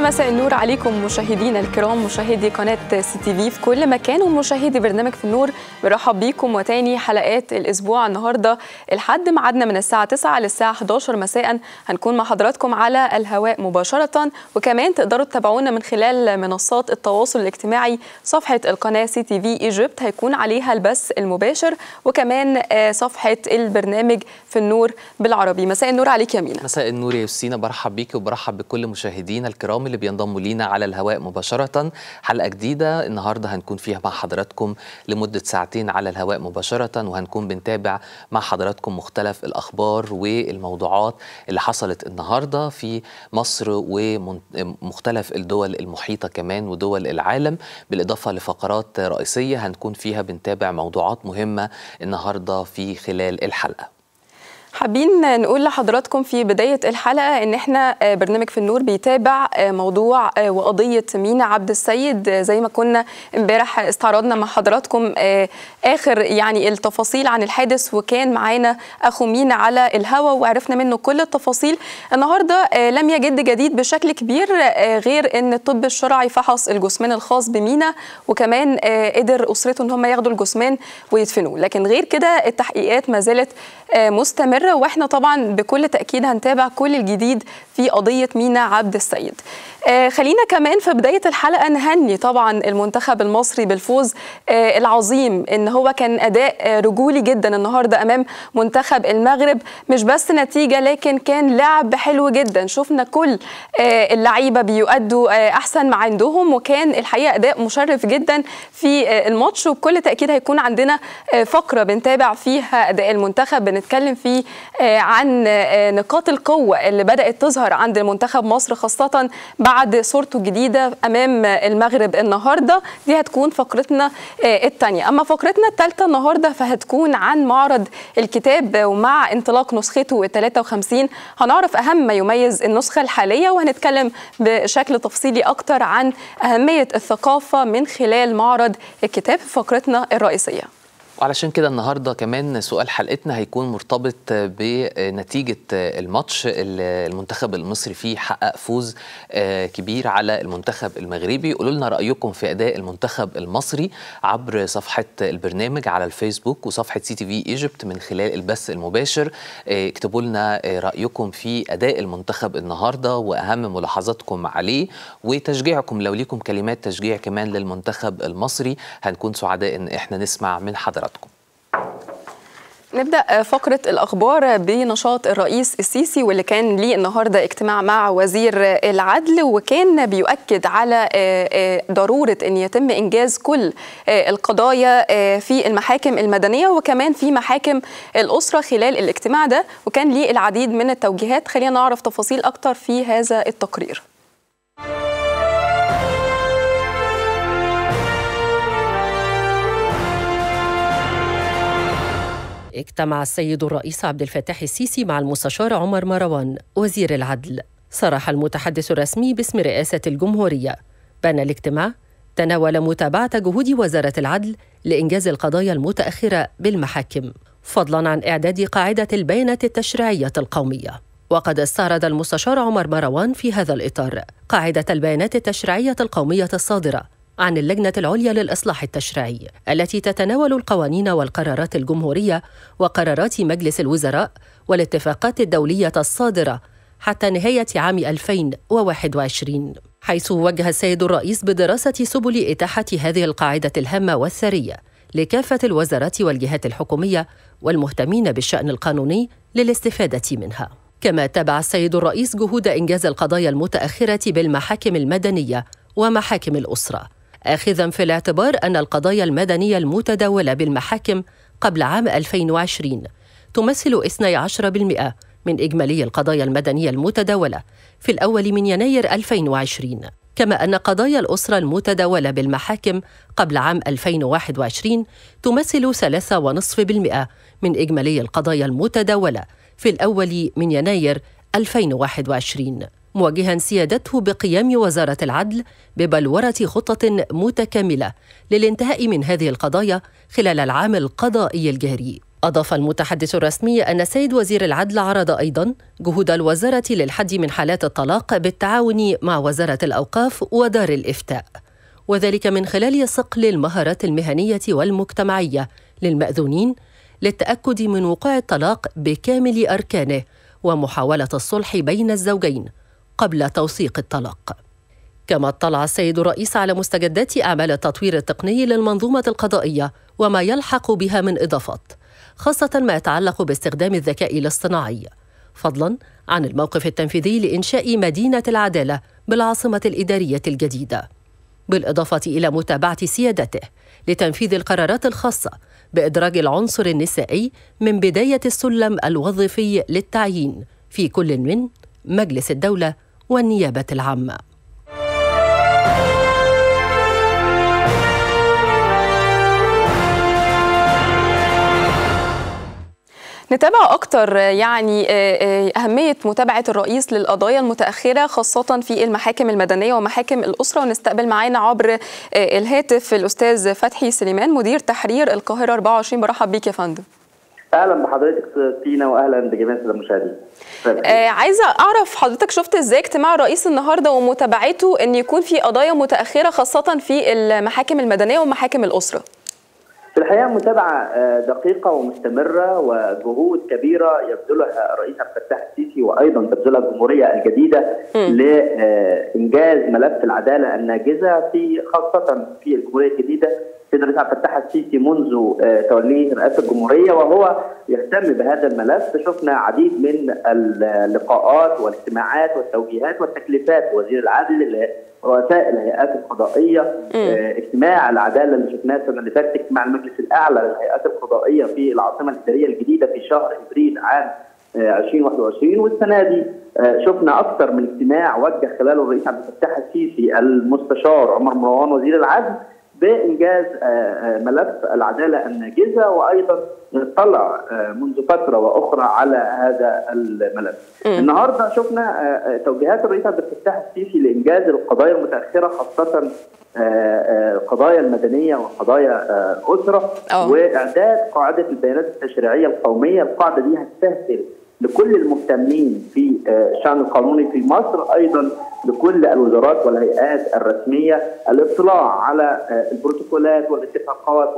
مساء النور عليكم مشاهدينا الكرام مشاهدي قناة سي تي في في كل مكان ومشاهدي برنامج في النور برحب بيكم وتاني حلقات الأسبوع النهاردة الحد ميعادنا من الساعة 9 للساعة 11 مساء هنكون مع حضراتكم على الهواء مباشرة وكمان تقدروا تتابعونا من خلال منصات التواصل الاجتماعي صفحة القناة سي تي في ايجيبت هيكون عليها البث المباشر وكمان صفحة البرنامج في النور بالعربي مساء النور عليك يا مينا مساء النور يا يوسينا برحب بيكي وبرحب بكل مشاهدينا الكرام اللي بينضموا لينا على الهواء مباشرة حلقة جديدة النهاردة هنكون فيها مع حضراتكم لمدة ساعتين على الهواء مباشرة وهنكون بنتابع مع حضراتكم مختلف الأخبار والموضوعات اللي حصلت النهاردة في مصر ومختلف الدول المحيطة كمان ودول العالم بالإضافة لفقرات رئيسية هنكون فيها بنتابع موضوعات مهمة النهاردة في خلال الحلقة حابين نقول لحضراتكم في بداية الحلقة إن إحنا برنامج في النور بيتابع موضوع وقضية مينا عبد السيد زي ما كنا امبارح استعرضنا مع حضراتكم آخر يعني التفاصيل عن الحادث وكان معانا أخو مينا على الهوا وعرفنا منه كل التفاصيل النهاردة لم يجد جديد بشكل كبير غير إن الطب الشرعي فحص الجثمان الخاص بمينا وكمان قدر أسرته إن هم ياخدوا الجثمان ويدفنوه لكن غير كده التحقيقات ما زالت مستمرة مستمرة واحنا طبعا بكل تأكيد هنتابع كل الجديد في قضية مينا عبد السيد آه خلينا كمان في بداية الحلقة نهني طبعا المنتخب المصري بالفوز آه العظيم ان هو كان اداء آه رجولي جدا النهاردة امام منتخب المغرب مش بس نتيجة لكن كان لعب حلو جدا شفنا كل آه اللعيبة بيؤدوا آه احسن ما عندهم وكان الحقيقة اداء مشرف جدا في آه الماتش وبكل تأكيد هيكون عندنا آه فقرة بنتابع فيها اداء المنتخب بنتكلم فيه آه عن آه نقاط القوة اللي بدأت تظهر عند المنتخب مصر خاصة بعد صورته الجديدة أمام المغرب النهاردة دي هتكون فقرتنا الثانية أما فقرتنا الثالثة النهاردة فهتكون عن معرض الكتاب ومع انطلاق نسخته 53 هنعرف أهم ما يميز النسخة الحالية وهنتكلم بشكل تفصيلي أكتر عن أهمية الثقافة من خلال معرض الكتاب في فقرتنا الرئيسية وعلشان كده النهارده كمان سؤال حلقتنا هيكون مرتبط بنتيجه الماتش المنتخب المصري فيه حقق فوز كبير على المنتخب المغربي قولوا لنا رايكم في اداء المنتخب المصري عبر صفحه البرنامج على الفيسبوك وصفحه سي تي في ايجيبت من خلال البث المباشر اكتبوا لنا رايكم في اداء المنتخب النهارده واهم ملاحظاتكم عليه وتشجيعكم لو ليكم كلمات تشجيع كمان للمنتخب المصري هنكون سعداء ان احنا نسمع من حضراتكم حضراتكم نبدا فقره الاخبار بنشاط الرئيس السيسي واللي كان ليه النهارده اجتماع مع وزير العدل وكان بيؤكد على ضروره ان يتم انجاز كل القضايا في المحاكم المدنيه وكمان في محاكم الاسره خلال الاجتماع ده وكان ليه العديد من التوجيهات خلينا نعرف تفاصيل اكتر في هذا التقرير اجتمع السيد الرئيس عبد الفتاح السيسي مع المستشار عمر مروان وزير العدل صرح المتحدث الرسمي باسم رئاسة الجمهورية بأن الاجتماع تناول متابعة جهود وزارة العدل لإنجاز القضايا المتأخرة بالمحاكم فضلا عن إعداد قاعدة البيانات التشريعية القومية وقد استعرض المستشار عمر مروان في هذا الإطار قاعدة البيانات التشريعية القومية الصادرة عن اللجنة العليا للإصلاح التشريعي التي تتناول القوانين والقرارات الجمهورية وقرارات مجلس الوزراء والاتفاقات الدولية الصادرة حتى نهاية عام 2021 حيث وجه السيد الرئيس بدراسة سبل إتاحة هذه القاعدة الهامة والثرية لكافة الوزارات والجهات الحكومية والمهتمين بالشأن القانوني للاستفادة منها كما تابع السيد الرئيس جهود إنجاز القضايا المتأخرة بالمحاكم المدنية ومحاكم الأسرة آخذا في الاعتبار أن القضايا المدنية المتداولة بالمحاكم قبل عام 2020 تمثل 12% من إجمالي القضايا المدنية المتداولة في الأول من يناير 2020 كما أن قضايا الأسرة المتداولة بالمحاكم قبل عام 2021 تمثل 3.5% من إجمالي القضايا المتداولة في الأول من يناير 2021 موجها سيادته بقيام وزاره العدل ببلوره خطه متكامله للانتهاء من هذه القضايا خلال العام القضائي الجاري أضاف المتحدث الرسمي أن السيد وزير العدل عرض أيضا جهود الوزارة للحد من حالات الطلاق بالتعاون مع وزارة الأوقاف ودار الإفتاء وذلك من خلال صقل المهارات المهنية والمجتمعية للمأذونين للتأكد من وقوع الطلاق بكامل أركانه ومحاولة الصلح بين الزوجين قبل توثيق الطلاق. كما اطلع السيد الرئيس على مستجدات أعمال التطوير التقني للمنظومة القضائية وما يلحق بها من إضافات خاصة ما يتعلق باستخدام الذكاء الاصطناعي فضلا عن الموقف التنفيذي لإنشاء مدينة العدالة بالعاصمة الإدارية الجديدة بالإضافة إلى متابعة سيادته لتنفيذ القرارات الخاصة بإدراج العنصر النسائي من بداية السلم الوظيفي للتعيين في كل من مجلس الدولة والنيابة العامة نتابع أكتر يعني أهمية متابعة الرئيس للقضايا المتأخرة خاصة في المحاكم المدنية ومحاكم الأسرة ونستقبل معانا عبر الهاتف الأستاذ فتحي سليمان مدير تحرير القاهرة 24 برحب بيك يا فندم اهلا بحضرتك تينا واهلا بجميع المشاهدين آه عايزه اعرف حضرتك شفت ازاي اجتماع الرئيس النهارده ومتابعته ان يكون في قضايا متاخره خاصه في المحاكم المدنيه ومحاكم الاسره في الحقيقه متابعه دقيقه ومستمره وجهود كبيره يبذلها الرئيس عبد الفتاح السيسي وايضا تبذلها الجمهوريه الجديده لانجاز ملف العداله الناجزه في خاصه في الجمهوريه الجديده السيد الرئيس عبد الفتاح السيسي منذ توليه رئاسه الجمهوريه وهو يهتم بهذا الملف شفنا عديد من اللقاءات والاجتماعات والتوجيهات والتكليفات وزير العدل رؤساء الهيئات القضائيه اه اجتماع العداله اللي شفناه السنه اللي فاتت اجتماع المجلس الاعلى للهيئات القضائيه في العاصمه الاداريه الجديده في شهر ابريل عام اه 2021 والسنه دي اه شفنا اكثر من اجتماع وجه خلاله الرئيس عبد الفتاح السيسي المستشار عمر مروان وزير العدل بانجاز ملف العداله الناجزه وايضا نطلع منذ فتره واخرى على هذا الملف. م. النهارده شفنا توجيهات الرئيس عبد الفتاح السيسي لانجاز القضايا المتاخره خاصه القضايا المدنيه وقضايا اسره أوه. واعداد قاعده البيانات التشريعيه القوميه، القاعده دي هتسهل لكل المهتمين في الشان القانوني في مصر ايضا لكل الوزارات والهيئات الرسميه الاطلاع على البروتوكولات والاتفاقات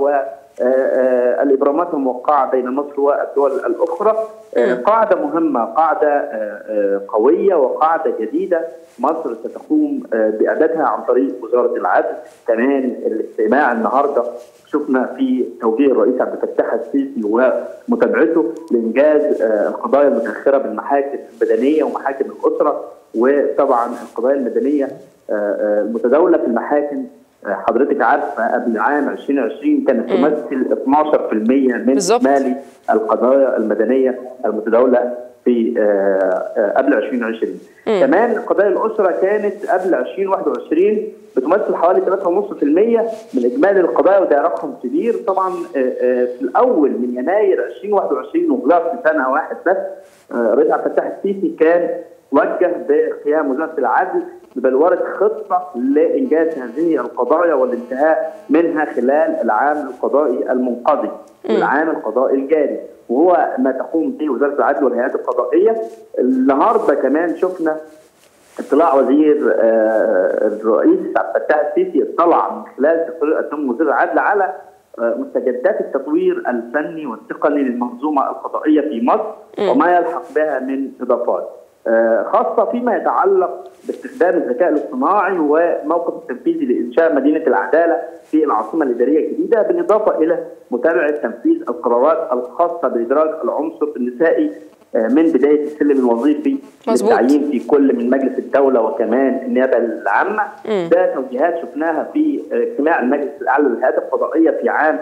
والابرامات الموقعه بين مصر والدول الاخرى قاعده مهمه قاعده قويه وقاعده جديده مصر ستقوم باعدادها عن طريق وزاره العدل كمان الاجتماع النهارده شفنا في توجيه الرئيس عبد الفتاح السيسي ومتابعته لانجاز القضايا المتاخره بالمحاكم المدنيه ومحاكم الاسره وطبعا القضايا المدنيه المتداوله في المحاكم حضرتك عارفه قبل عام 2020 كانت تمثل 12% من اجمالي القضايا المدنيه المتداوله في قبل 2020 مم. كمان قضايا الاسره كانت قبل 2021 بتمثل حوالي 3.5% من اجمالي القضايا وده رقم كبير طبعا في الاول من يناير 2021 وغلط في سنه واحد بس الرئيس عبد الفتاح السيسي كان وجه بقيام وزاره العدل ببلوره خطه لانجاز هذه القضايا والانتهاء منها خلال العام القضائي المنقضي والعام القضائي الجاري وهو ما تقوم به وزاره العدل والهيئات القضائيه النهارده كمان شفنا اطلاع وزير آه الرئيس عبد الفتاح السيسي اطلع من خلال تقرير قدم وزير العدل على آه مستجدات التطوير الفني والتقني للمنظومه القضائيه في مصر وما يلحق بها من اضافات. آه خاصه فيما يتعلق باستخدام الذكاء الاصطناعي وموقف التنفيذي لانشاء مدينه العداله في العاصمه الاداريه الجديده بالاضافه الى متابعه تنفيذ القرارات الخاصه بادراج العنصر النسائي من بدايه السلم الوظيفي للتعيين في كل من مجلس الدوله وكمان النيابه العامه م. ده توجيهات شفناها في اجتماع المجلس الاعلى للهيئات القضائيه في عام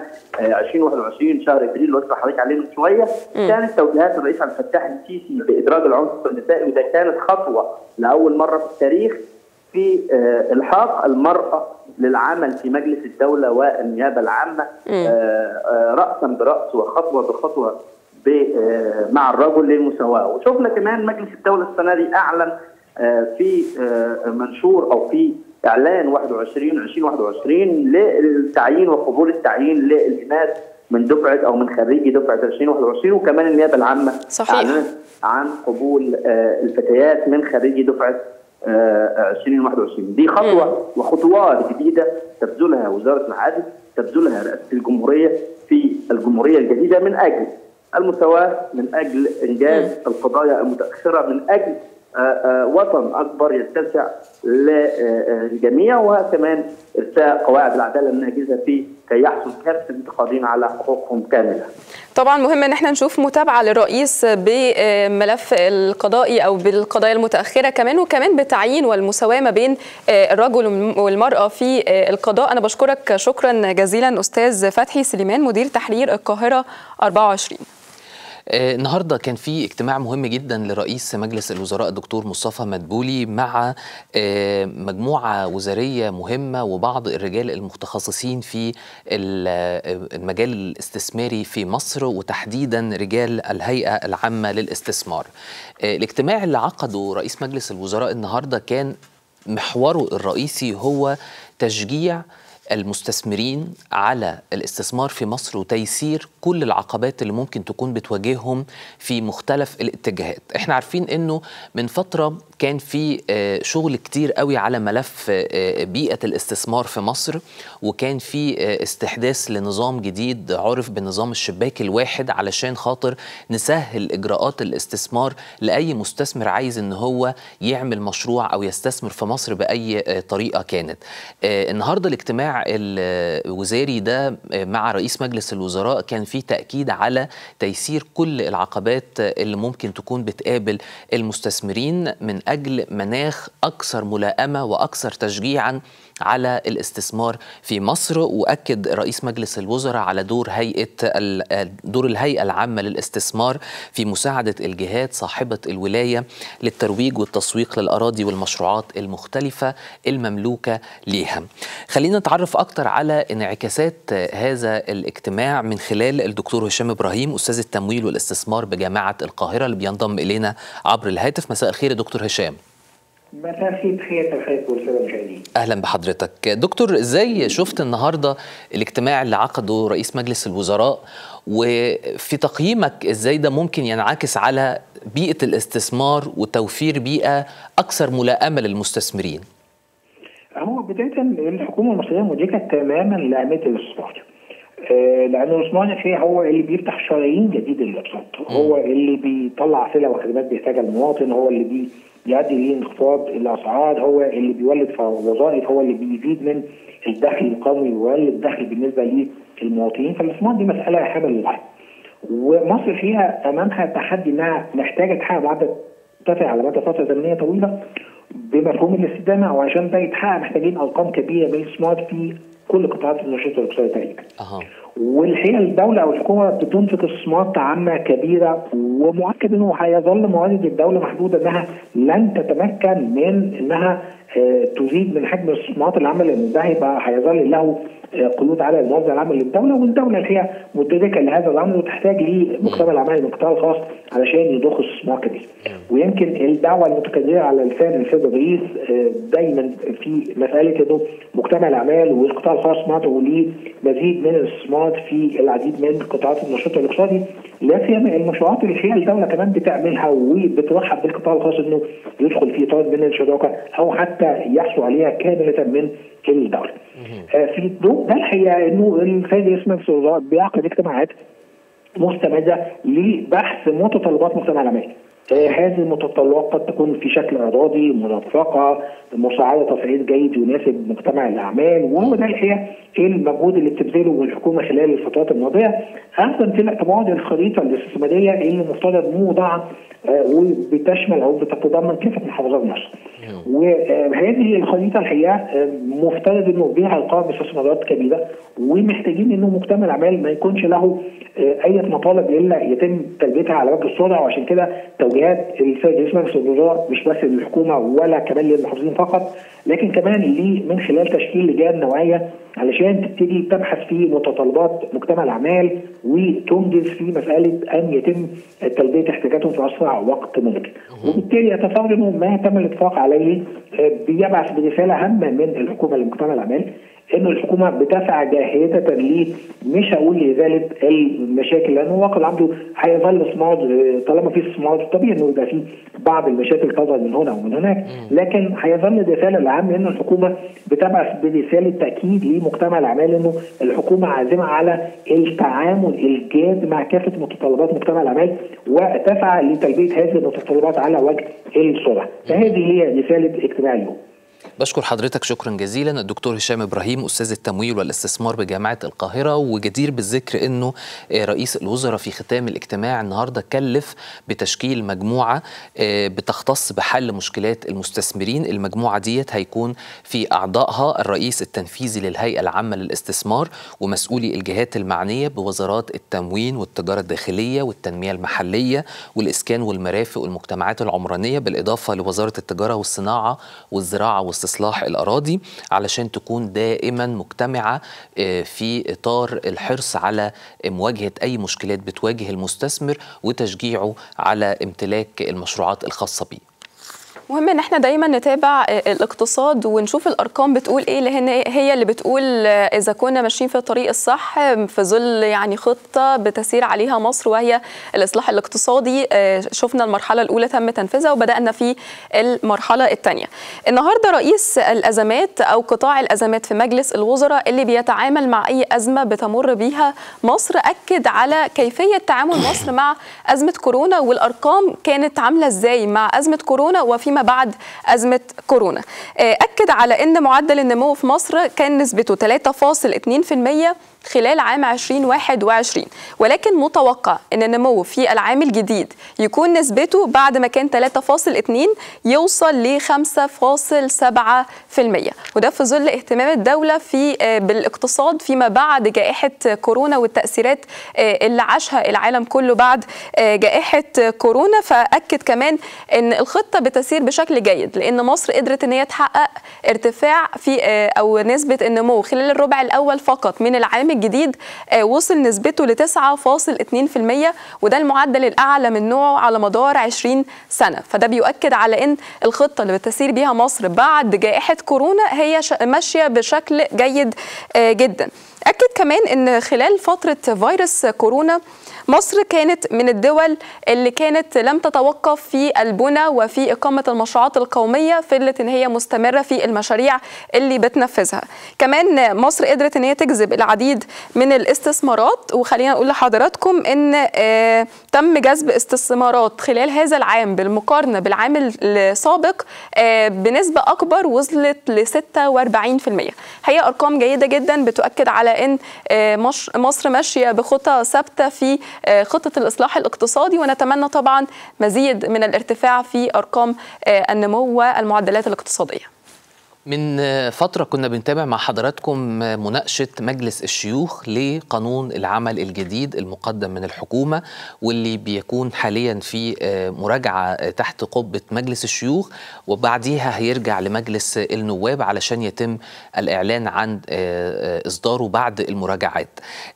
2021 شهر ابريل اللي قلت لحضرتك عليه من شويه م. كانت توجيهات الرئيس عبد الفتاح السيسي بادراج العنصر النسائي وده كانت خطوه لاول مره في التاريخ في الحاق المراه للعمل في مجلس الدوله والنيابه العامه راسا براس وخطوه بخطوه مع الرجل للمساواه وشفنا كمان مجلس الدوله السنه دي اعلن في منشور او في اعلان 21 2021 للتعيين وقبول التعيين للاناث من دفعه او من خريجي دفعه 2021 وكمان النيابه العامه صحيح. اعلنت عن قبول آه، الفتيات من خريجي دفعه آه، 2021 دي خطوه وخطوات جديده تبذلها وزاره العدل تبذلها رئاسه الجمهوريه في الجمهوريه الجديده من اجل المساواه من اجل انجاز القضايا المتاخره من اجل آه، آه، وطن اكبر يتسع للجميع وكمان ارساء قواعد العداله الناجزه فيه كي يحصل كافه المتقاضين على حقوقهم كامله. طبعا مهم ان احنا نشوف متابعه للرئيس بملف القضائي او بالقضايا المتاخره كمان وكمان بتعيين والمساواه ما بين الرجل والمراه في القضاء انا بشكرك شكرا جزيلا استاذ فتحي سليمان مدير تحرير القاهره 24 آه، النهارده كان في اجتماع مهم جدا لرئيس مجلس الوزراء الدكتور مصطفى مدبولي مع آه، مجموعه وزاريه مهمه وبعض الرجال المتخصصين في ال- آه، المجال الاستثماري في مصر وتحديدا رجال الهيئه العامه للاستثمار. آه، الاجتماع اللي عقده رئيس مجلس الوزراء النهارده كان محوره الرئيسي هو تشجيع المستثمرين على الاستثمار في مصر وتيسير كل العقبات اللي ممكن تكون بتواجههم في مختلف الاتجاهات احنا عارفين انه من فترة كان في آه، شغل كتير قوي على ملف آه، بيئة الاستثمار في مصر وكان في آه، استحداث لنظام جديد عرف بنظام الشباك الواحد علشان خاطر نسهل إجراءات الاستثمار لأي مستثمر عايز ان هو يعمل مشروع أو يستثمر في مصر بأي آه، طريقة كانت آه، النهاردة الاجتماع الوزاري ده آه، مع رئيس مجلس الوزراء كان فيه تأكيد على تيسير كل العقبات اللي ممكن تكون بتقابل المستثمرين من أجل مناخ أكثر ملائمة وأكثر تشجيعا على الاستثمار في مصر واكد رئيس مجلس الوزراء على دور هيئه ال- دور الهيئه العامه للاستثمار في مساعده الجهات صاحبه الولايه للترويج والتسويق للاراضي والمشروعات المختلفه المملوكه ليها. خلينا نتعرف اكتر على انعكاسات هذا الاجتماع من خلال الدكتور هشام ابراهيم استاذ التمويل والاستثمار بجامعه القاهره اللي بينضم الينا عبر الهاتف مساء الخير يا دكتور هشام. مساء الخير تحية الخير والسادة المشاهدين. اهلا بحضرتك دكتور ازاي شفت النهارده الاجتماع اللي عقده رئيس مجلس الوزراء وفي تقييمك ازاي ده ممكن ينعكس على بيئه الاستثمار وتوفير بيئه اكثر ملائمه للمستثمرين هو بداية الحكومة المصرية مدركة تماما لأهمية الاستثمار. آه، لأن الاستثمار الحقيقة هو اللي بيفتح شرايين جديدة للاقتصاد، هو اللي بيطلع سلع وخدمات بيحتاجها المواطن، هو اللي بي بيؤدي لانخفاض الأسعار، هو اللي بيولد ف- وظائف، هو اللي بيزيد من الدخل القومي ويولد دخل بالنسبة للمواطنين، فالاستثمار دي مسألة حامل للغاية. ومصر فيها امامها تحدي انها محتاجه تحقق معدل مرتفع على مدى فتره زمنيه طويله بمفهوم الاستدامه وعشان ده يتحقق محتاجين ارقام كبيره من الاستثمار في كل قطاعات النشاط الاقتصادي تقريبا. اها والحقيقه الدوله او الحكومه بتنفق استثمارات عامه كبيره ومؤكد انه هيظل موارد الدوله محدوده انها لن تتمكن من انها آه، تزيد من حجم الاستثمارات العامه لان ده هيبقى هيظل له آه، قيود على الموازنه العامه للدوله والدوله الحقيقه مدركه لهذا الامر وتحتاج لمجتمع الاعمال من القطاع الخاص علشان يضخ استثمار كبير. ويمكن الدعوه المتكرره على لسان السيد الرئيس آه، دايما في مساله انه مجتمع الاعمال والقطاع الخاص معطوا لمزيد من الاستثمار في العديد من قطاعات النشاط الاقتصادي لا سيما المشروعات اللي الحقيقه الدوله كمان بتعملها وبترحب بالقطاع الخاص انه يدخل في اطار من الشراكه او حتى يحصل عليها كامله من الدوله. آه، في الضوء ده الحقيقه انه السيد رئيس مجلس الوزراء بيعقد اجتماعات مستمره لبحث متطلبات مجتمع الاعمال. آه، هذه المتطلبات قد تكون في شكل اراضي مرافقه مساعده تصعيد جيد يناسب مجتمع الاعمال وهو ده الحقيقه المجهود اللي بتبذله الحكومه خلال الفترات الماضيه اخذا في الاعتبار الخريطه الاستثماريه اللي المفترض موضعه آه، وبتشمل او بتتضمن كافه محافظات مصر. وهذه الخريطه الحقيقه آه، مفترض انه بها القائم باستثمارات كبيره ومحتاجين انه مجتمع الاعمال ما يكونش له آه، اي مطالب الا يتم تلبيتها على وجه السرعه وعشان كده توجيهات السيد رئيس مجلس الوزراء مش بس للحكومه ولا كمان للمحافظين فقط لكن كمان ليه من خلال تشكيل لجان نوعيه علشان تبتدي تبحث في متطلبات مجتمع الاعمال وتنجز في مساله ان يتم تلبيه احتياجاتهم في اسرع وقت ممكن. وبالتالي يتصور انه ما تم الاتفاق عليه آه، بيبعث برساله هامه من الحكومه لمجتمع الاعمال انه الحكومه بتسعى جاهده ل مش هقول لازاله المشاكل لانه الواقع العمدي هيظل صماد طالما في صماد طبيعي انه يبقى في بعض المشاكل تظهر من هنا ومن هناك لكن هيظل الرساله العام لان الحكومه بتبعث برساله تاكيد لمجتمع الاعمال انه الحكومه عازمه على التعامل الجاد مع كافه متطلبات مجتمع الاعمال وتسعى لتلبيه هذه المتطلبات على وجه السرعه فهذه هي رساله اجتماع اليوم بشكر حضرتك شكرا جزيلا الدكتور هشام ابراهيم استاذ التمويل والاستثمار بجامعه القاهره وجدير بالذكر انه رئيس الوزراء في ختام الاجتماع النهارده كلف بتشكيل مجموعه بتختص بحل مشكلات المستثمرين المجموعه ديت هيكون في اعضائها الرئيس التنفيذي للهيئه العامه للاستثمار ومسؤولي الجهات المعنيه بوزارات التموين والتجاره الداخليه والتنميه المحليه والاسكان والمرافق والمجتمعات العمرانيه بالاضافه لوزاره التجاره والصناعه والزراعه واستصلاح الأراضي علشان تكون دائما مجتمعة في إطار الحرص على مواجهة أي مشكلات بتواجه المستثمر وتشجيعه على امتلاك المشروعات الخاصة به مهم ان احنا دايما نتابع الاقتصاد ونشوف الارقام بتقول ايه لان هي اللي بتقول اذا كنا ماشيين في الطريق الصح في ظل يعني خطه بتسير عليها مصر وهي الاصلاح الاقتصادي شفنا المرحله الاولى تم تنفيذها وبدانا في المرحله الثانيه النهارده رئيس الازمات او قطاع الازمات في مجلس الوزراء اللي بيتعامل مع اي ازمه بتمر بيها مصر اكد على كيفيه تعامل مصر مع ازمه كورونا والارقام كانت عامله ازاي مع ازمه كورونا وفي فيما بعد أزمة كورونا أكد على أن معدل النمو في مصر كان نسبته 3.2% خلال عام 2021 ولكن متوقع أن النمو في العام الجديد يكون نسبته بعد ما كان 3.2 يوصل ل 5.7% وده في ظل اهتمام الدولة في بالاقتصاد فيما بعد جائحة كورونا والتأثيرات اللي عاشها العالم كله بعد جائحة كورونا فأكد كمان أن الخطة بتسير بشكل جيد لأن مصر قدرت أن هي تحقق ارتفاع في أو نسبة النمو خلال الربع الأول فقط من العام الجديد وصل نسبته ل 9.2% وده المعدل الأعلى من نوعه على مدار 20 سنة فده بيؤكد على أن الخطة اللي بتسير بيها مصر بعد جائحة كورونا هي ماشية بشكل جيد جدا أكد كمان أن خلال فترة فيروس كورونا مصر كانت من الدول اللي كانت لم تتوقف في البنى وفي إقامة المشروعات القومية فضلت إن هي مستمرة في المشاريع اللي بتنفذها كمان مصر قدرت إن هي تجذب العديد من الاستثمارات وخلينا نقول لحضراتكم إن آه تم جذب استثمارات خلال هذا العام بالمقارنة بالعام السابق آه بنسبة أكبر وصلت ل 46% هي أرقام جيدة جدا بتؤكد على إن آه مصر ماشية بخطى ثابتة في خطة الإصلاح الاقتصادي ونتمنى طبعا مزيد من الارتفاع في أرقام النمو والمعدلات الاقتصادية من فترة كنا بنتابع مع حضراتكم مناقشة مجلس الشيوخ لقانون العمل الجديد المقدم من الحكومة واللي بيكون حاليا في مراجعة تحت قبة مجلس الشيوخ وبعديها هيرجع لمجلس النواب علشان يتم الإعلان عن إصداره بعد المراجعات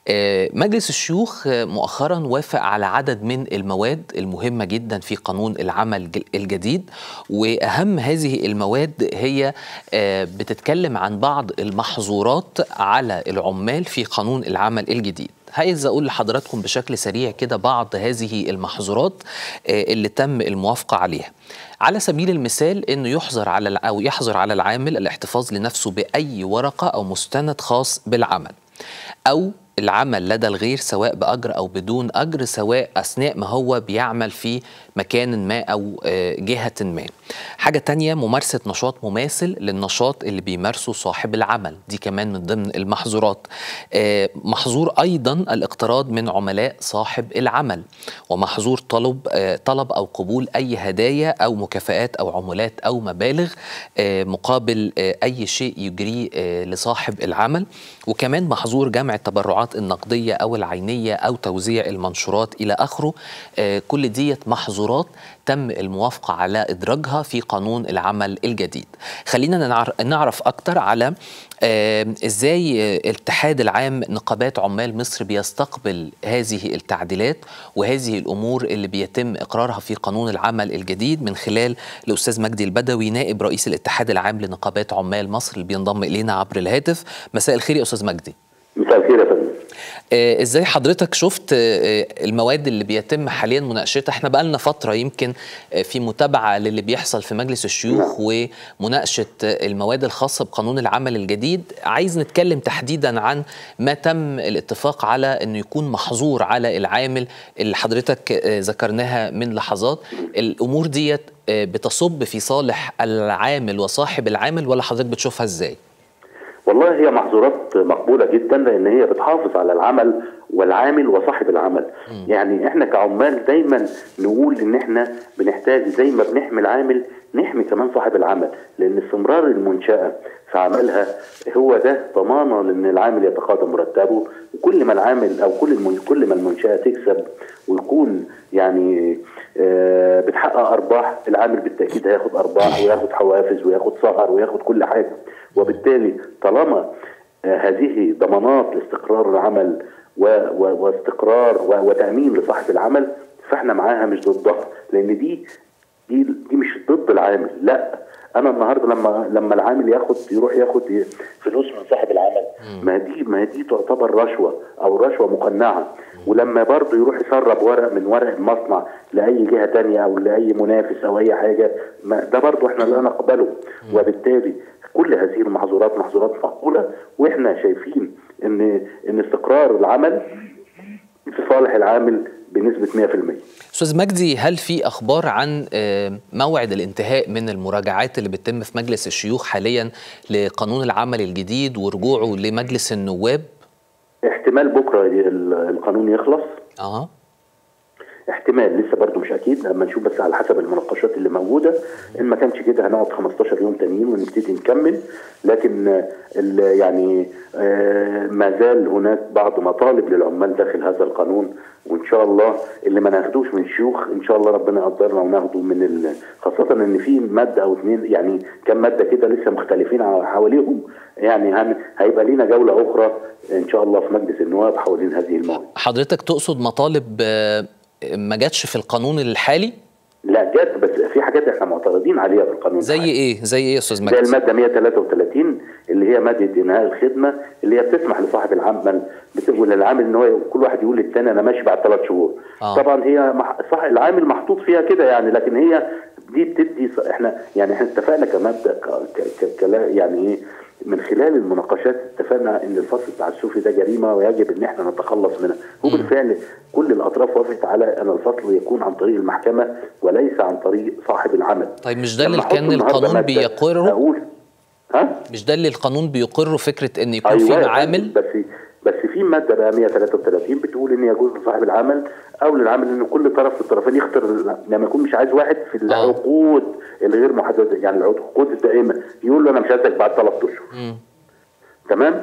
مجلس الشيوخ مؤخرا وافق على عدد من المواد المهمة جدا في قانون العمل الجديد وأهم هذه المواد هي بتتكلم عن بعض المحظورات على العمال في قانون العمل الجديد عايز اقول لحضراتكم بشكل سريع كده بعض هذه المحظورات اللي تم الموافقه عليها على سبيل المثال انه يحظر على او يحظر على العامل الاحتفاظ لنفسه باي ورقه او مستند خاص بالعمل او العمل لدى الغير سواء بأجر أو بدون أجر سواء أثناء ما هو بيعمل في مكان ما أو جهة ما حاجة تانية ممارسة نشاط مماثل للنشاط اللي بيمارسه صاحب العمل دي كمان من ضمن المحظورات محظور أيضا الاقتراض من عملاء صاحب العمل ومحظور طلب طلب أو قبول أي هدايا أو مكافآت أو عمولات أو مبالغ مقابل أي شيء يجريه لصاحب العمل وكمان محظور جمع التبرعات المصطلحات النقديه او العينيه او توزيع المنشورات الى اخره كل ديت محظورات تم الموافقه على ادراجها في قانون العمل الجديد خلينا نعرف اكتر على ازاي الاتحاد العام نقابات عمال مصر بيستقبل هذه التعديلات وهذه الامور اللي بيتم اقرارها في قانون العمل الجديد من خلال الاستاذ مجدي البدوي نائب رئيس الاتحاد العام لنقابات عمال مصر اللي بينضم الينا عبر الهاتف مساء الخير يا استاذ مجدي مساء الخير يا فندم آه ازاي حضرتك شفت آه المواد اللي بيتم حاليا مناقشتها احنا بقالنا فتره يمكن آه في متابعه للي بيحصل في مجلس الشيوخ ومناقشه المواد الخاصه بقانون العمل الجديد عايز نتكلم تحديدا عن ما تم الاتفاق على انه يكون محظور على العامل اللي حضرتك ذكرناها من لحظات الامور ديت بتصب في صالح العامل وصاحب العامل ولا حضرتك بتشوفها ازاي والله هي محظورات مقبوله جدا لان هي بتحافظ على العمل والعامل وصاحب العمل م. يعني احنا كعمال دايما نقول ان احنا بنحتاج زي ما بنحمي العامل نحمي كمان صاحب العمل لان استمرار المنشاه في عملها هو ده ضمانه لان العامل يتقاضى مرتبه وكل ما العامل او كل المن... كل ما المنشاه تكسب ويكون يعني آه بتحقق ارباح العامل بالتاكيد هياخد ارباح وياخد حوافز وياخد سهر وياخد كل حاجه وبالتالي طالما آه هذه ضمانات لاستقرار العمل و... و... واستقرار و... وتامين لصاحب العمل فاحنا معاها مش ضدها لان دي دي دي مش ضد العامل لا انا النهارده لما لما العامل ياخد يروح ياخد فلوس من صاحب العمل ما دي ما دي تعتبر رشوه او رشوه مقنعه ولما برضه يروح يسرب ورق من ورق المصنع لاي جهه تانية او لاي منافس او اي حاجه ما ده برضه احنا لا نقبله وبالتالي كل هذه المحظورات محظورات مقبوله واحنا شايفين ان ان استقرار العمل في صالح العامل بنسبه 100% استاذ مجدي هل في اخبار عن موعد الانتهاء من المراجعات اللي بتتم في مجلس الشيوخ حاليا لقانون العمل الجديد ورجوعه لمجلس النواب احتمال بكره القانون يخلص اه احتمال لسه برضه مش اكيد اما نشوف بس على حسب المناقشات اللي موجوده ان ما كانش كده هنقعد 15 يوم تانيين ونبتدي نكمل لكن يعني ما زال هناك بعض مطالب للعمال داخل هذا القانون وان شاء الله اللي ما ناخدوش من الشيوخ ان شاء الله ربنا يقدرنا وناخده من ال... خاصه ان في ماده او اثنين يعني كم ماده كده لسه مختلفين حواليهم يعني هن... هيبقى لينا جوله اخرى ان شاء الله في مجلس النواب حوالين هذه المواد حضرتك تقصد مطالب ما جاتش في القانون الحالي؟ لا جت بس في حاجات احنا معترضين عليها في القانون زي الحالي. ايه؟ زي ايه يا استاذ مجدي؟ زي الماده 133 اللي هي ماده انهاء الخدمه اللي هي بتسمح لصاحب العمل بتقول للعامل ان هو كل واحد يقول للثاني انا ماشي بعد ثلاث شهور. آه. طبعا هي صح العامل محطوط فيها كده يعني لكن هي دي بتدي احنا يعني احنا اتفقنا كمبدا ك ك ك يعني ايه من خلال المناقشات اتفقنا ان الفصل بتاع السوفي ده جريمه ويجب ان احنا نتخلص منها وبالفعل كل الاطراف وافقت على ان الفصل يكون عن طريق المحكمه وليس عن طريق صاحب العمل طيب مش ده اللي كان القانون بيقره اقول ها مش ده اللي القانون بيقره فكره ان يكون أيوة في معامل بس بس في ماده بقى 133 بتقول ان يجوز لصاحب العمل او للعامل ان كل طرف في الطرفين يختار لما يكون مش عايز واحد في العقود الغير محدده يعني العقود الدائمه يقول له انا مش عايزك بعد ثلاث اشهر تمام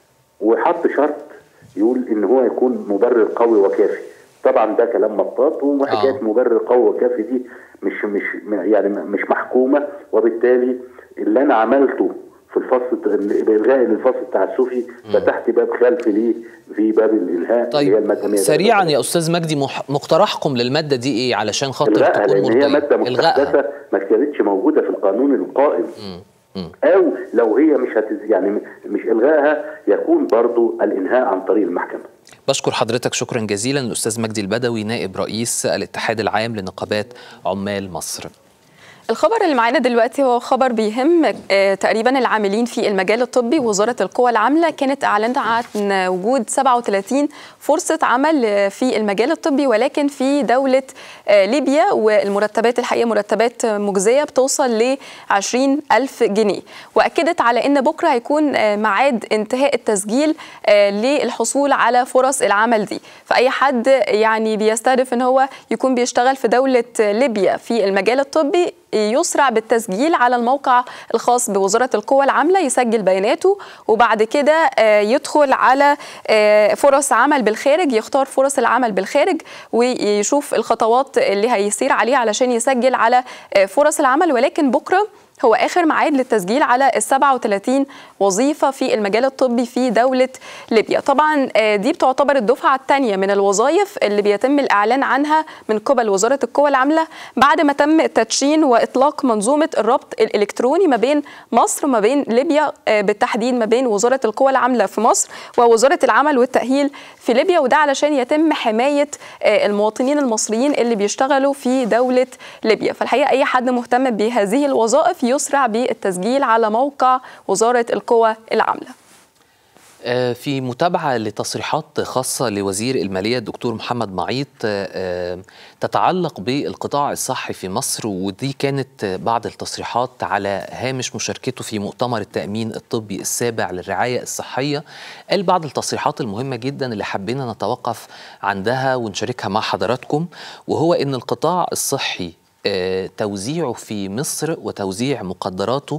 وحط شرط يقول ان هو يكون مبرر قوي وكافي طبعا ده كلام مطاط وحكايه آه. مبرر قوي وكافي دي مش مش يعني مش محكومه وبالتالي اللي انا عملته في الفصل بالغاء الفصل بتاع السوفي فتحت باب خلفي ليه في باب الالهاء طيب سريعا يا استاذ مجدي مقترحكم للماده دي ايه علشان خاطر الغاء تكون لان هي ماده مستحدثه ما كانتش موجوده في القانون القائم او لو هي مش هتز يعني مش الغائها يكون برضو الانهاء عن طريق المحكمه بشكر حضرتك شكرا جزيلا الاستاذ مجدي البدوي نائب رئيس الاتحاد العام لنقابات عمال مصر الخبر اللي معانا دلوقتي هو خبر بيهم آه تقريبا العاملين في المجال الطبي وزاره القوى العامله كانت اعلنت عن وجود 37 فرصه عمل في المجال الطبي ولكن في دوله آه ليبيا والمرتبات الحقيقه مرتبات مجزيه بتوصل ل 20 ألف جنيه واكدت على ان بكره هيكون آه ميعاد انتهاء التسجيل للحصول على فرص العمل دي فاي حد يعني بيستهدف ان هو يكون بيشتغل في دوله ليبيا في المجال الطبي يسرع بالتسجيل على الموقع الخاص بوزاره القوى العامله يسجل بياناته وبعد كده يدخل على فرص عمل بالخارج يختار فرص العمل بالخارج ويشوف الخطوات اللي هيسير عليها علشان يسجل على فرص العمل ولكن بكره هو اخر ميعاد للتسجيل على ال 37 وظيفه في المجال الطبي في دوله ليبيا طبعا دي بتعتبر الدفعه الثانيه من الوظائف اللي بيتم الاعلان عنها من قبل وزاره القوى العامله بعد ما تم تدشين واطلاق منظومه الربط الالكتروني ما بين مصر وما بين ليبيا بالتحديد ما بين وزاره القوى العامله في مصر ووزاره العمل والتاهيل في ليبيا وده علشان يتم حمايه المواطنين المصريين اللي بيشتغلوا في دوله ليبيا فالحقيقه اي حد مهتم بهذه الوظائف يسرع بالتسجيل على موقع وزاره القوى العامله في متابعة لتصريحات خاصة لوزير المالية الدكتور محمد معيط تتعلق بالقطاع الصحي في مصر ودي كانت بعض التصريحات على هامش مشاركته في مؤتمر التأمين الطبي السابع للرعاية الصحية قال بعض التصريحات المهمة جدا اللي حبينا نتوقف عندها ونشاركها مع حضراتكم وهو أن القطاع الصحي توزيعه في مصر وتوزيع مقدراته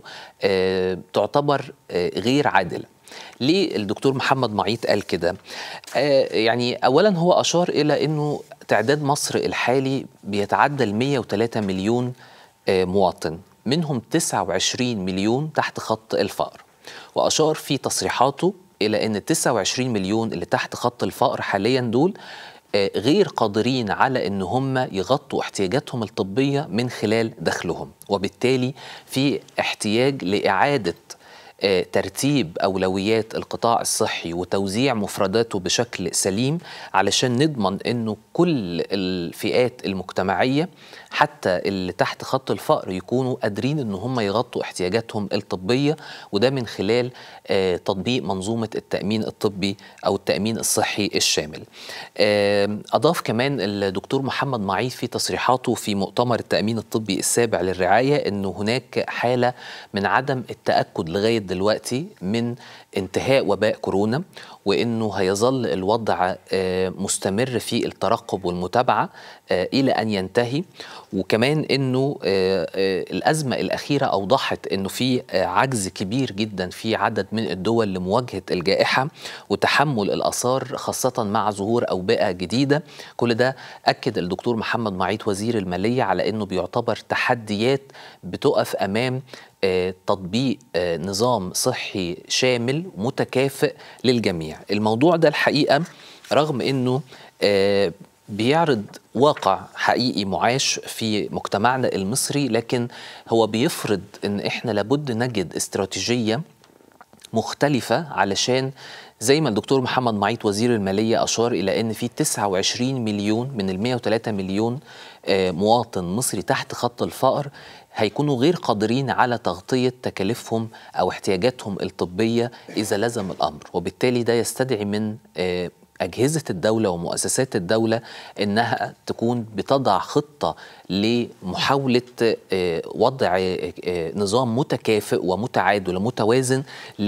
تعتبر غير عادله ليه الدكتور محمد معيط قال كده يعني اولا هو اشار الى انه تعداد مصر الحالي بيتعدى ال 103 مليون مواطن منهم 29 مليون تحت خط الفقر واشار في تصريحاته الى ان 29 مليون اللي تحت خط الفقر حاليا دول غير قادرين على ان هم يغطوا احتياجاتهم الطبيه من خلال دخلهم وبالتالي في احتياج لاعاده ترتيب اولويات القطاع الصحي وتوزيع مفرداته بشكل سليم علشان نضمن انه كل الفئات المجتمعيه حتى اللي تحت خط الفقر يكونوا قادرين ان هم يغطوا احتياجاتهم الطبيه وده من خلال تطبيق منظومه التامين الطبي او التامين الصحي الشامل. اضاف كمان الدكتور محمد معيط في تصريحاته في مؤتمر التامين الطبي السابع للرعايه انه هناك حاله من عدم التاكد لغايه دلوقتي من انتهاء وباء كورونا وانه هيظل الوضع مستمر في الترقب والمتابعه الى ان ينتهي وكمان انه الازمه الاخيره اوضحت انه في عجز كبير جدا في عدد من الدول لمواجهه الجائحه وتحمل الاثار خاصه مع ظهور اوبئه جديده كل ده اكد الدكتور محمد معيط وزير الماليه على انه بيعتبر تحديات بتقف امام تطبيق نظام صحي شامل متكافئ للجميع الموضوع ده الحقيقه رغم انه بيعرض واقع حقيقي معاش في مجتمعنا المصري لكن هو بيفرض ان احنا لابد نجد استراتيجيه مختلفه علشان زي ما الدكتور محمد معيط وزير المالية أشار إلى أن في 29 مليون من ال 103 مليون مواطن مصري تحت خط الفقر هيكونوا غير قادرين على تغطية تكاليفهم أو احتياجاتهم الطبية إذا لزم الأمر وبالتالي ده يستدعي من أجهزة الدولة ومؤسسات الدولة إنها تكون بتضع خطة لمحاولة وضع نظام متكافئ ومتعادل ومتوازن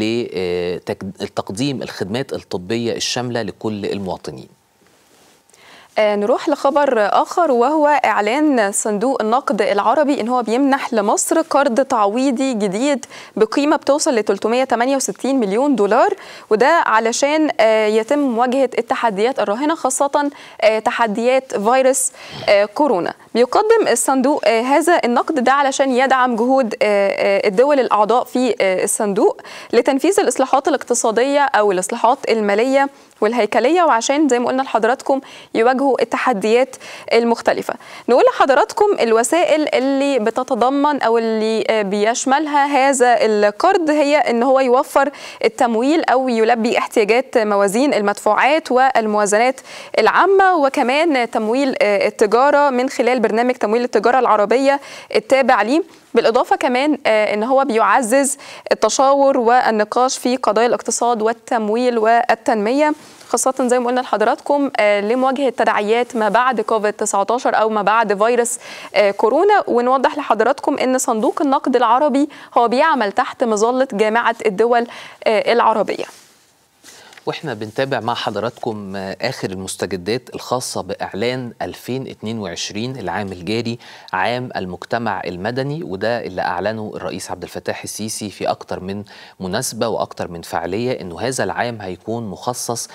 لتقديم الخدمات الطبية الشاملة لكل المواطنين نروح لخبر آخر وهو إعلان صندوق النقد العربي إن هو بيمنح لمصر قرض تعويضي جديد بقيمة بتوصل ل 368 مليون دولار وده علشان يتم مواجهة التحديات الراهنة خاصة تحديات فيروس كورونا بيقدم الصندوق هذا النقد ده علشان يدعم جهود الدول الأعضاء في الصندوق لتنفيذ الإصلاحات الاقتصادية أو الإصلاحات المالية والهيكليه وعشان زي ما قلنا لحضراتكم يواجهوا التحديات المختلفه. نقول لحضراتكم الوسائل اللي بتتضمن او اللي بيشملها هذا القرض هي ان هو يوفر التمويل او يلبي احتياجات موازين المدفوعات والموازنات العامه وكمان تمويل التجاره من خلال برنامج تمويل التجاره العربيه التابع ليه بالإضافة كمان أن هو بيعزز التشاور والنقاش في قضايا الاقتصاد والتمويل والتنمية خاصة زي ما قلنا لحضراتكم لمواجهة تداعيات ما بعد كوفيد 19 أو ما بعد فيروس كورونا ونوضح لحضراتكم أن صندوق النقد العربي هو بيعمل تحت مظلة جامعة الدول العربية واحنا بنتابع مع حضراتكم اخر المستجدات الخاصه باعلان 2022 العام الجاري عام المجتمع المدني وده اللي اعلنه الرئيس عبد الفتاح السيسي في اكتر من مناسبه واكتر من فعاليه انه هذا العام هيكون مخصص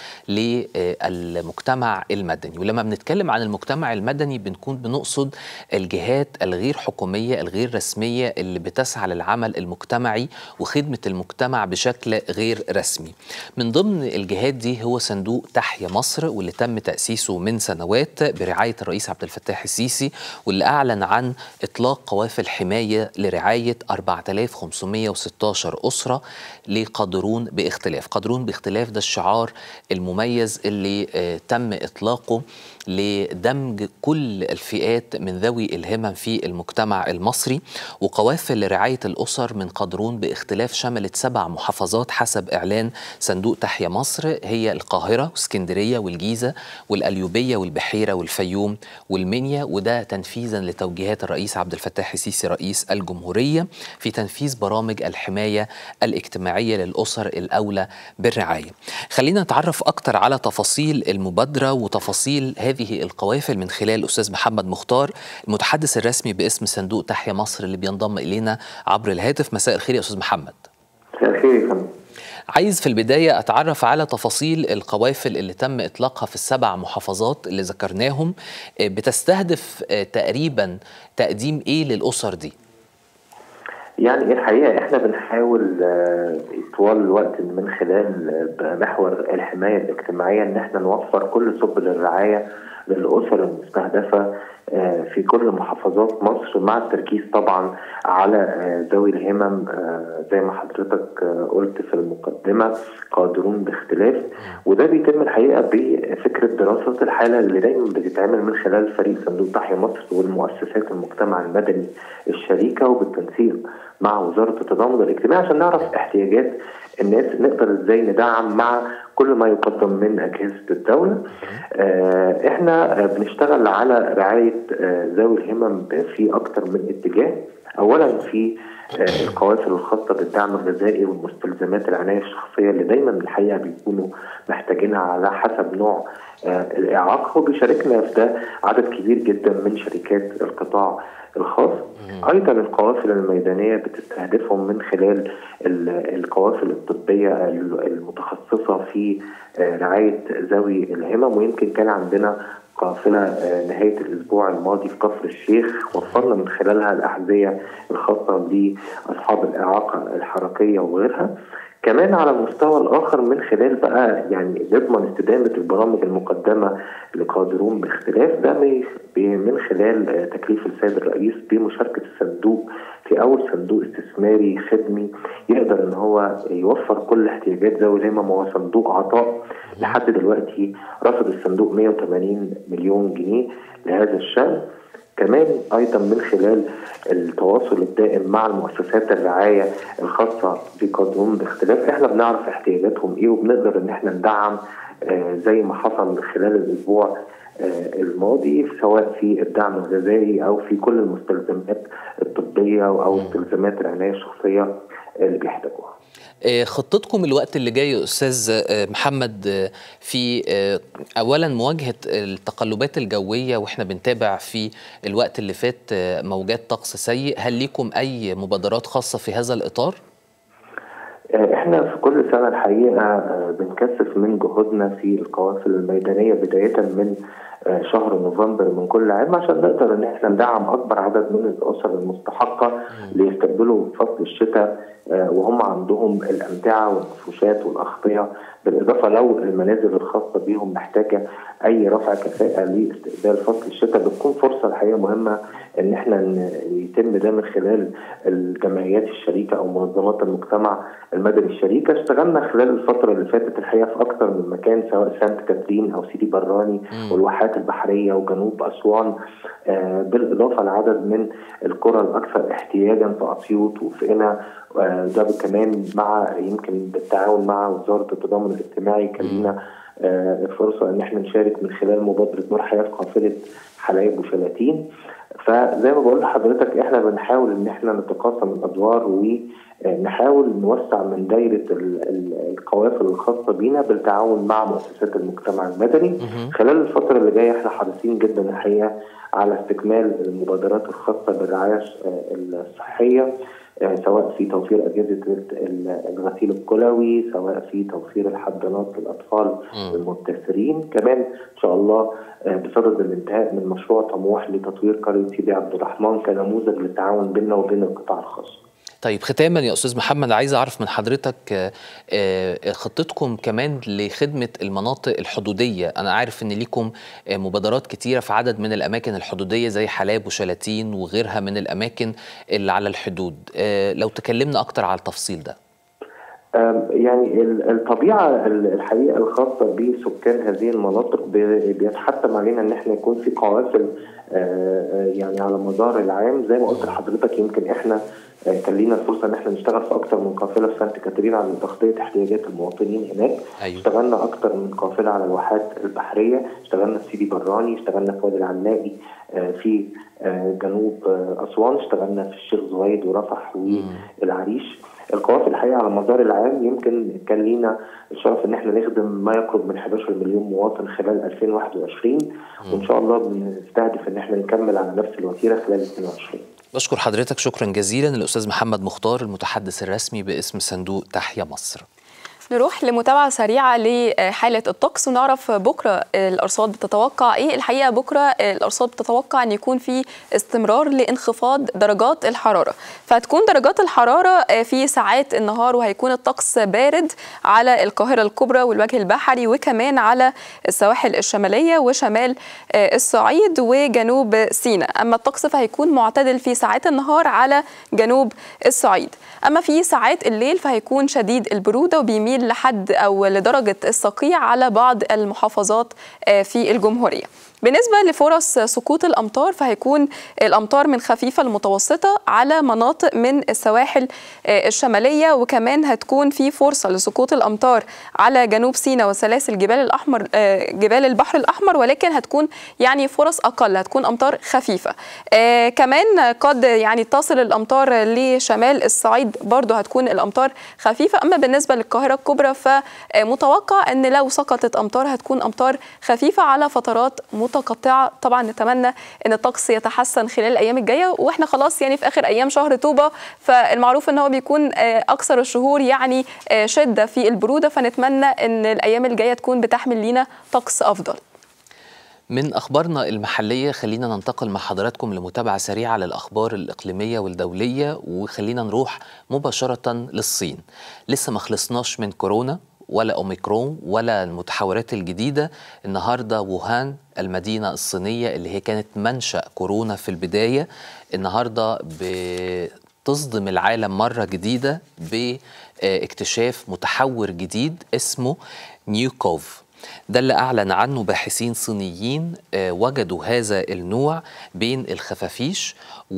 للمجتمع المدني ولما بنتكلم عن المجتمع المدني بنكون بنقصد الجهات الغير حكوميه الغير رسميه اللي بتسعى للعمل المجتمعي وخدمه المجتمع بشكل غير رسمي من ضمن الجهات دي هو صندوق تحيا مصر واللي تم تأسيسه من سنوات برعاية الرئيس عبد الفتاح السيسي واللي أعلن عن إطلاق قوافل حماية لرعاية 4516 أسرة لقادرون باختلاف قادرون باختلاف ده الشعار المميز اللي آه تم إطلاقه لدمج كل الفئات من ذوي الهمم في المجتمع المصري وقوافل لرعاية الأسر من قادرون باختلاف شملت سبع محافظات حسب إعلان صندوق تحيا مصر هي القاهرة واسكندرية والجيزة والأليوبية والبحيرة والفيوم والمنيا وده تنفيذا لتوجيهات الرئيس عبد الفتاح السيسي رئيس الجمهورية في تنفيذ برامج الحماية الاجتماعية للأسر الأولى بالرعاية خلينا نتعرف أكتر على تفاصيل المبادرة وتفاصيل هذه القوافل من خلال الأستاذ محمد مختار المتحدث الرسمي باسم صندوق تحيا مصر اللي بينضم إلينا عبر الهاتف مساء الخير يا أستاذ محمد مساء الخير يا فندم عايز في البداية أتعرف على تفاصيل القوافل اللي تم إطلاقها في السبع محافظات اللي ذكرناهم بتستهدف تقريبا تقديم إيه للأسر دي؟ يعني الحقيقة احنا بنحاول طوال الوقت من خلال محور الحماية الاجتماعية ان احنا نوفر كل سبل الرعاية للأسر المستهدفة في كل محافظات مصر مع التركيز طبعا على ذوي الهمم زي ما حضرتك قلت في المقدمة قادرون باختلاف وده بيتم الحقيقة بفكرة دراسة الحالة اللي دايما بتتعمل من خلال فريق صندوق تحيا مصر والمؤسسات المجتمع المدني الشريكة وبالتنسيق مع وزارة التضامن الاجتماعي عشان نعرف احتياجات الناس نقدر ازاي ندعم مع كل ما يقدم من اجهزه الدوله. آه احنا بنشتغل على رعايه آه ذوي الهمم في اكثر من اتجاه. اولا في آه القوافل الخاصه بالدعم الغذائي والمستلزمات العنايه الشخصيه اللي دايما الحقيقه بيكونوا محتاجينها على حسب نوع الاعاقه وبيشاركنا في ده عدد كبير جدا من شركات القطاع الخاص ايضا القوافل الميدانيه بتستهدفهم من خلال القوافل الطبيه المتخصصه في رعايه ذوي الهمم ويمكن كان عندنا قافله نهايه الاسبوع الماضي في كفر الشيخ وفرنا من خلالها الاحذيه الخاصه باصحاب الاعاقه الحركيه وغيرها كمان على المستوى الاخر من خلال بقى يعني نضمن استدامه البرامج المقدمه لقادرون باختلاف ده من خلال تكليف السيد الرئيس بمشاركه الصندوق في اول صندوق استثماري خدمي يقدر ان هو يوفر كل احتياجات ذوي الهمم وهو صندوق عطاء لحد دلوقتي رصد الصندوق 180 مليون جنيه لهذا الشان كمان ايضا من خلال التواصل الدائم مع المؤسسات الرعايه الخاصه بقانون باختلاف احنا بنعرف احتياجاتهم ايه وبنقدر ان احنا ندعم آه زي ما حصل خلال الاسبوع آه الماضي سواء في الدعم الغذائي او في كل المستلزمات الطبيه او مستلزمات العنايه الشخصيه اللي بيحتاجوها. خطتكم الوقت اللي جاي يا استاذ محمد في اولا مواجهه التقلبات الجويه واحنا بنتابع في الوقت اللي فات موجات طقس سيء هل ليكم اي مبادرات خاصه في هذا الاطار احنا في كل سنه الحقيقه بنكثف من جهودنا في القوافل الميدانيه بدايه من شهر نوفمبر من كل عام عشان نقدر ان احنا ندعم اكبر عدد من الاسر المستحقه ليستقبلوا فصل الشتاء وهم عندهم الامتعه والمفروشات والاغطيه بالاضافه لو المنازل الخاصه بيهم محتاجه اي رفع كفاءه لاستقبال فصل الشتاء بتكون فرصه الحقيقه مهمه ان احنا يتم ده من خلال الجمعيات الشريكه او منظمات المجتمع المدني الشريكه اشتغلنا خلال الفتره اللي فاتت الحقيقه في اكثر من مكان سواء سانت كاترين او سيدي براني والواحات البحريه وجنوب اسوان آه بالاضافه لعدد من القرى الاكثر احتياجا في اسيوط وفي قنا آه ده كمان مع يمكن بالتعاون مع وزاره التضامن الاجتماعي كان لنا آه فرصه ان احنا نشارك من خلال مبادره نور حياه قافله حلايب وشلاتين فزي ما بقول لحضرتك احنا بنحاول ان احنا نتقاسم الادوار ونحاول نوسع من دايره القوافل الخاصه بينا بالتعاون مع مؤسسات المجتمع المدني خلال الفتره اللي جايه احنا حريصين جدا الحقيقه على استكمال المبادرات الخاصه بالرعايه الصحيه سواء في توفير اجهزه الغسيل الكلوي سواء في توفير الحضانات للاطفال المبتسرين كمان ان شاء الله بصدد الانتهاء من مشروع طموح لتطوير قريه سيدي عبد الرحمن كنموذج للتعاون بيننا وبين القطاع الخاص. طيب ختاما يا استاذ محمد عايز اعرف من حضرتك خطتكم كمان لخدمه المناطق الحدوديه انا عارف ان ليكم مبادرات كتيره في عدد من الاماكن الحدوديه زي حلاب وشلاتين وغيرها من الاماكن اللي على الحدود لو تكلمنا اكتر على التفصيل ده يعني الطبيعه الحقيقه الخاصه بسكان هذه المناطق بيتحتم علينا ان احنا يكون في قوافل يعني على مدار العام زي ما قلت لحضرتك يمكن احنا كان لينا الفرصه ان احنا نشتغل في اكتر من قافله في سانت كاترين على تغطيه احتياجات المواطنين هناك أيوة. اشتغلنا اكتر من قافله على الواحات البحريه اشتغلنا في سيدي براني اشتغلنا في وادي العناقي في جنوب اسوان اشتغلنا في الشيخ زويد ورفح والعريش القوافل الحقيقه على مدار العام يمكن كان لينا الشرف ان احنا نخدم ما يقرب من 11 مليون مواطن خلال 2021 وان شاء الله بنستهدف ان احنا نكمل على نفس الوتيره خلال 2022 بشكر حضرتك شكرا جزيلا الاستاذ محمد مختار المتحدث الرسمي باسم صندوق تحيا مصر نروح لمتابعة سريعة لحالة الطقس ونعرف بكرة الأرصاد بتتوقع إيه الحقيقة بكرة الأرصاد بتتوقع أن يكون في استمرار لانخفاض درجات الحرارة فهتكون درجات الحرارة في ساعات النهار وهيكون الطقس بارد على القاهرة الكبرى والوجه البحري وكمان على السواحل الشمالية وشمال الصعيد وجنوب سيناء أما الطقس فهيكون معتدل في ساعات النهار على جنوب الصعيد أما في ساعات الليل فهيكون شديد البرودة وبيميل لحد أو لدرجة الصقيع على بعض المحافظات في الجمهورية بالنسبة لفرص سقوط الأمطار فهيكون الأمطار من خفيفة لمتوسطة على مناطق من السواحل الشمالية وكمان هتكون في فرصة لسقوط الأمطار على جنوب سيناء وسلاسل جبال الأحمر جبال البحر الأحمر ولكن هتكون يعني فرص أقل هتكون أمطار خفيفة كمان قد يعني تصل الأمطار لشمال الصعيد برضه هتكون الأمطار خفيفة أما بالنسبة للقاهرة الكبرى فمتوقع أن لو سقطت أمطار هتكون أمطار خفيفة على فترات متقطعه طبعا نتمنى ان الطقس يتحسن خلال الايام الجايه واحنا خلاص يعني في اخر ايام شهر طوبه فالمعروف ان هو بيكون اكثر الشهور يعني شده في البروده فنتمنى ان الايام الجايه تكون بتحمل لينا طقس افضل من أخبارنا المحلية خلينا ننتقل مع حضراتكم لمتابعة سريعة للأخبار الإقليمية والدولية وخلينا نروح مباشرة للصين لسه ما خلصناش من كورونا ولا أوميكرون ولا المتحورات الجديدة النهاردة ووهان المدينة الصينية اللي هي كانت منشأ كورونا في البداية النهاردة بتصدم العالم مرة جديدة باكتشاف متحور جديد اسمه نيوكوف ده اللي أعلن عنه باحثين صينيين وجدوا هذا النوع بين الخفافيش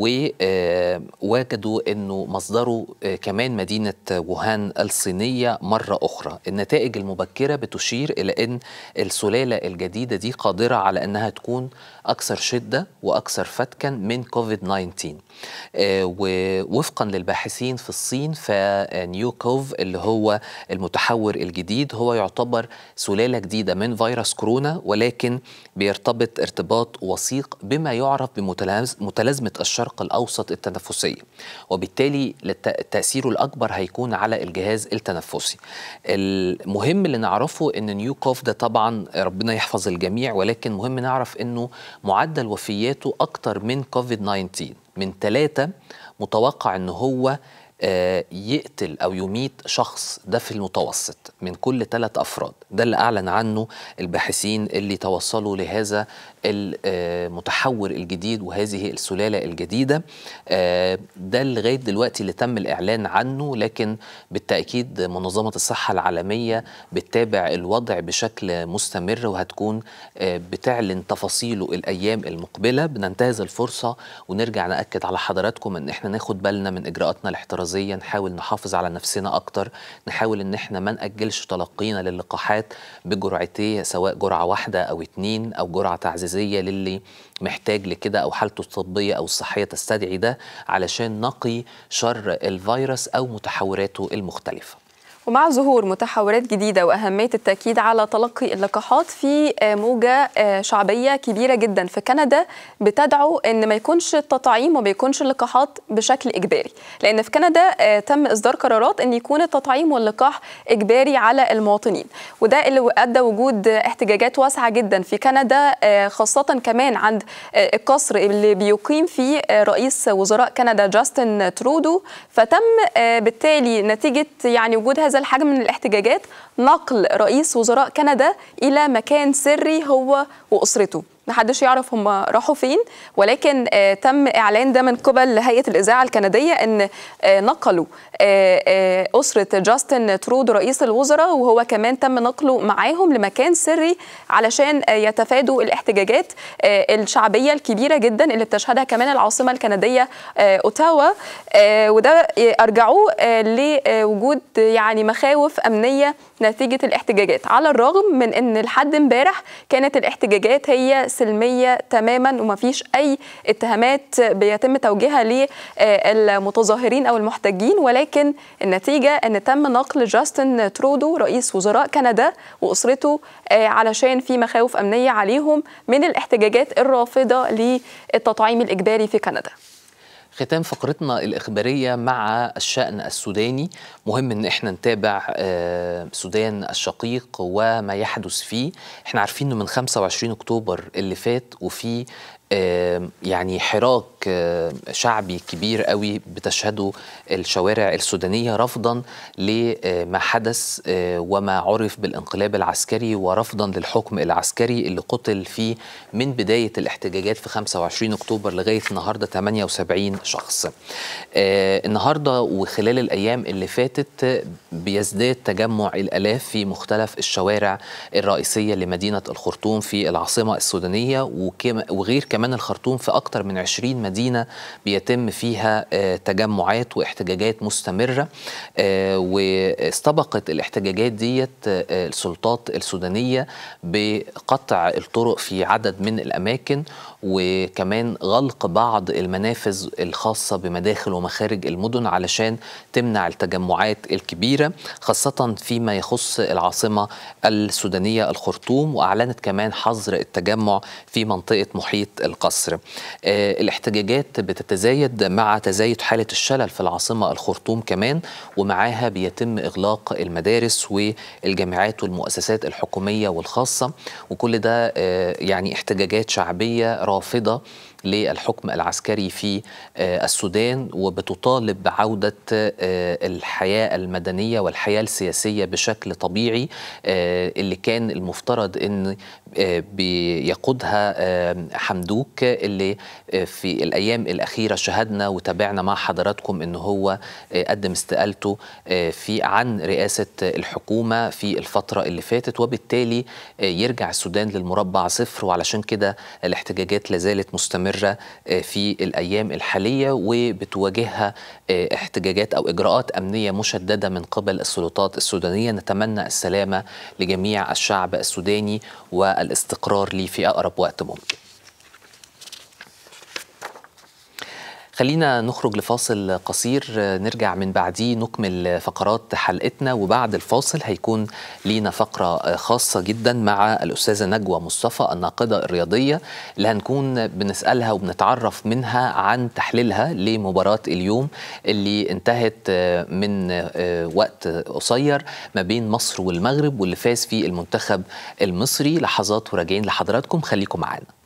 ووجدوا أنه مصدره كمان مدينة ووهان الصينية مرة أخرى النتائج المبكرة بتشير إلى أن السلالة الجديدة دي قادرة على أنها تكون أكثر شدة وأكثر فتكا من كوفيد 19 ووفقا للباحثين في الصين فنيو كوف اللي هو المتحور الجديد هو يعتبر سلالة جديدة من فيروس كورونا ولكن بيرتبط ارتباط وثيق بما يعرف بمتلازمة الشرق الأوسط التنفسية وبالتالي تأثيره الأكبر هيكون على الجهاز التنفسي المهم اللي نعرفه أن نيو كوف ده طبعا ربنا يحفظ الجميع ولكن مهم نعرف أنه معدل وفياته أكتر من كوفيد 19 من ثلاثة متوقع أنه هو يقتل أو يميت شخص ده في المتوسط من كل ثلاث أفراد ده اللي أعلن عنه الباحثين اللي توصلوا لهذا المتحور الجديد وهذه السلالة الجديدة ده لغاية دلوقتي اللي تم الإعلان عنه لكن بالتأكيد منظمة الصحة العالمية بتتابع الوضع بشكل مستمر وهتكون بتعلن تفاصيله الأيام المقبلة بننتهز الفرصة ونرجع نأكد على حضراتكم أن احنا ناخد بالنا من إجراءاتنا الاحترازية احترازيه نحاول نحافظ على نفسنا اكتر نحاول ان احنا ما ناجلش تلقينا للقاحات بجرعتيه سواء جرعه واحده او اتنين او جرعه تعزيزيه للي محتاج لكده او حالته الطبيه او الصحيه تستدعي ده علشان نقي شر الفيروس او متحوراته المختلفه ومع ظهور متحورات جديدة وأهمية التأكيد على تلقي اللقاحات في موجة شعبية كبيرة جدا في كندا بتدعو أن ما يكونش التطعيم وما يكونش اللقاحات بشكل إجباري لأن في كندا تم إصدار قرارات أن يكون التطعيم واللقاح إجباري على المواطنين وده اللي أدى وجود احتجاجات واسعة جدا في كندا خاصة كمان عند القصر اللي بيقيم فيه رئيس وزراء كندا جاستن ترودو فتم بالتالي نتيجة يعني وجود هذا هذا الحجم من الاحتجاجات نقل رئيس وزراء كندا الى مكان سري هو واسرته محدش يعرف هم راحوا فين ولكن آه تم اعلان ده من قبل هيئه الاذاعه الكنديه ان آه نقلوا آه اسره جاستن ترودو رئيس الوزراء وهو كمان تم نقله معاهم لمكان سري علشان يتفادوا الاحتجاجات الشعبيه الكبيره جدا اللي بتشهدها كمان العاصمه الكنديه اوتاوا وده ارجعوه لوجود يعني مخاوف امنيه نتيجه الاحتجاجات على الرغم من ان لحد امبارح كانت الاحتجاجات هي سلميه تماما وما فيش اي اتهامات بيتم توجيهها للمتظاهرين او المحتجين ولكن النتيجه ان تم نقل جاستن ترودو رئيس وزراء كندا واسرته علشان في مخاوف امنيه عليهم من الاحتجاجات الرافضه للتطعيم الاجباري في كندا ختام فقرتنا الإخبارية مع الشأن السوداني مهم إن إحنا نتابع السودان الشقيق وما يحدث فيه إحنا عارفين إنه من 25 أكتوبر اللي فات وفي يعني حراك شعبي كبير قوي بتشهده الشوارع السودانية رفضا لما حدث وما عرف بالانقلاب العسكري ورفضا للحكم العسكري اللي قتل فيه من بداية الاحتجاجات في 25 أكتوبر لغاية النهاردة 78 شخص النهاردة وخلال الأيام اللي فاتت بيزداد تجمع الألاف في مختلف الشوارع الرئيسية لمدينة الخرطوم في العاصمة السودانية وغير كمان الخرطوم في أكثر من 20 مدينة بيتم فيها تجمعات واحتجاجات مستمرة واستبقت الاحتجاجات ديت السلطات السودانية بقطع الطرق في عدد من الأماكن وكمان غلق بعض المنافذ الخاصة بمداخل ومخارج المدن علشان تمنع التجمعات الكبيرة خاصة فيما يخص العاصمة السودانية الخرطوم وأعلنت كمان حظر التجمع في منطقة محيط القصر آه الاحتجاجات بتتزايد مع تزايد حالة الشلل في العاصمة الخرطوم كمان ومعاها بيتم إغلاق المدارس والجامعات والمؤسسات الحكومية والخاصة وكل ده آه يعني احتجاجات شعبية رافضة للحكم العسكري في السودان وبتطالب بعودة الحياة المدنية والحياة السياسية بشكل طبيعي اللي كان المفترض أن بيقودها حمدوك اللي في الأيام الأخيرة شهدنا وتابعنا مع حضراتكم أنه هو قدم استقالته في عن رئاسة الحكومة في الفترة اللي فاتت وبالتالي يرجع السودان للمربع صفر وعلشان كده الاحتجاجات لازالت مستمرة في الأيام الحالية وبتواجهها احتجاجات أو إجراءات أمنية مشددة من قبل السلطات السودانية نتمنى السلامة لجميع الشعب السوداني والاستقرار ليه في أقرب وقت ممكن خلينا نخرج لفاصل قصير نرجع من بعديه نكمل فقرات حلقتنا وبعد الفاصل هيكون لينا فقرة خاصة جدا مع الأستاذة نجوى مصطفى الناقدة الرياضية اللي هنكون بنسألها وبنتعرف منها عن تحليلها لمباراة اليوم اللي انتهت من وقت قصير ما بين مصر والمغرب واللي فاز فيه المنتخب المصري لحظات وراجعين لحضراتكم خليكم معانا